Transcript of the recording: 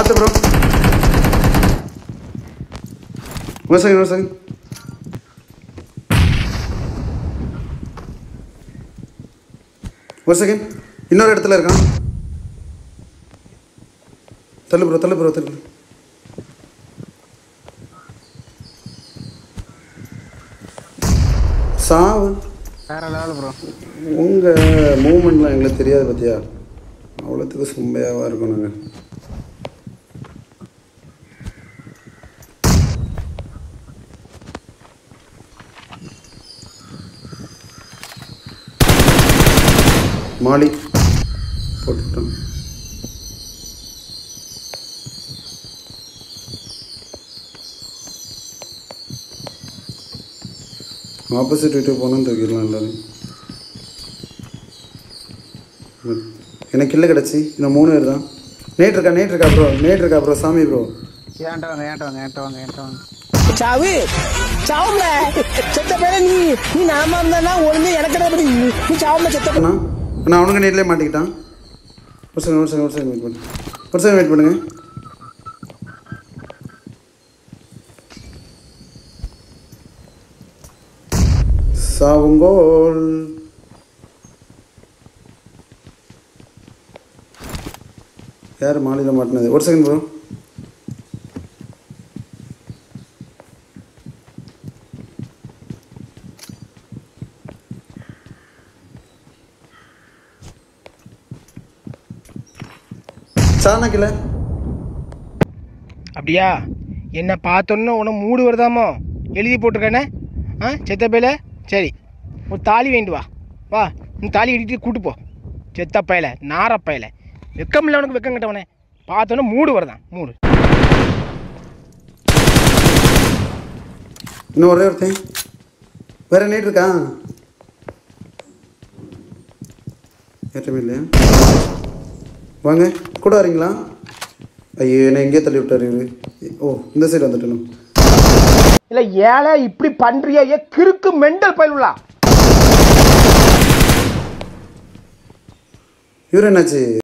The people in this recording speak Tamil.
பார்த்து ப்ரோ ஒரு செகண்ட் ஒரு செகண்ட் ஒரு செகண்ட் இன்னொரு இடத்துல இருக்கான் தள்ளு ப்ரோ தள்ளு ப்ரோ தள்ளு சாவு வேற லெவல் ப்ரோ உங்கள் மூமெண்ட்லாம் எங்களுக்கு தெரியாது பார்த்தியா அவ்வளோத்துக்கு சும்பையாவாக இருக்கும் நாங்கள் மாலி போட்டுட்டோம் ஆப்போசிட் வீட்டுக்கு போனால் தூக்கிடலாம் எல்லாரும் ம். எனக்கு கில்ல கிடச்சி இன்னும் மூணு பேர் தான் நேட் இருக்கா நேட் இருக்கா ப்ரோ நேட் இருக்கா ப்ரோ சாமி ப்ரோ ஏன்ட்ட வாங்க ஏன்ட்ட வாங்க ஏன்ட்ட வாங்க ஏன்ட்ட வாங்க சாவு சாவும்ல செத்த பேர நீ நீ நாம இருந்தா ஒழுங்கு எனக்கு என்ன பண்ணி நீ நீ சாவும்ல செத்த அண்ணா அண்ணா அவனுக்கு நேட்லேயே மாட்டிக்கிட்டான் ஒரு செகண்ட் ஒரு செகண்ட் ஒரு செகண்ட் வெயிட் பண்ணு ஒரு செகண்ட் வெயிட் பண்ணுங்க சாவுங்கோல் யார் மாலையில் மாட்டினது ஒரு செகண்ட் ப்ரோ சாணா கிளை அப்படியா என்ன பார்த்தோன்னு உன மூடு வருதாமோ எழுதி போட்டிருக்கேனே ஆ செத்த பேல சரி ஒரு தாலி வேண்டு வா வா நீ தாலி கட்டிட்டு கூட்டு போ செத்த பயல நார பயல வெக்கம் இல்லை உனக்கு வெக்கம் கட்டவனே பார்த்தோன்னே மூடு வருதான் மூடு இன்னும் ஒரே ஒருத்தன் வேற நேட் இருக்கா ஏற்றமே இல்லையா வாங்க கூட வரீங்களா ஐயோ என்ன எங்கேயே தள்ளி விட்டாரு இவரு ஓ இந்த சைடு வந்துட்டணும் இல்லை ஏழை இப்படி பண்றியா ஏ கிறுக்கு மெண்டல் பயிலுலா இவர் என்னாச்சு